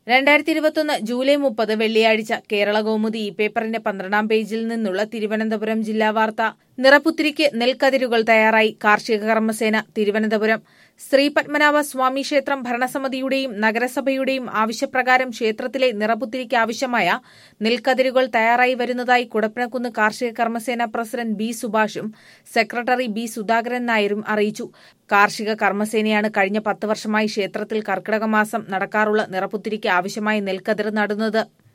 രണ്ടായിരത്തി ഇരുപത്തൊന്ന് ജൂലൈ മുപ്പത് വെള്ളിയാഴ്ച കേരള കൗമുദി ഈ പേപ്പറിന്റെ പന്ത്രണ്ടാം പേജിൽ നിന്നുള്ള തിരുവനന്തപുരം ജില്ലാ വാർത്ത നിറപുത്തിരിക്ക് നെൽക്കതിരുകൾ തയ്യാറായി കാർഷിക കർമ്മസേന തിരുവനന്തപുരം ശ്രീ പത്മനാഭ സ്വാമി ക്ഷേത്രം ഭരണസമിതിയുടെയും നഗരസഭയുടെയും ആവശ്യപ്രകാരം ക്ഷേത്രത്തിലെ നിറപുത്തിരിക്ക് ആവശ്യമായ നെൽക്കതിരുകൾ തയ്യാറായി വരുന്നതായി കുടപ്പനക്കുന്ന് കാർഷിക കർമ്മസേന പ്രസിഡന്റ് ബി സുഭാഷും സെക്രട്ടറി ബി സുധാകരൻ നായരും അറിയിച്ചു കാർഷിക കർമ്മസേനയാണ് കഴിഞ്ഞ പത്ത് വർഷമായി ക്ഷേത്രത്തിൽ കർക്കിടക മാസം നടക്കാറുള്ള നിറപുത്തിരിക്ക് ആവശ്യമായ നെൽക്കതിർ നടുന്നത്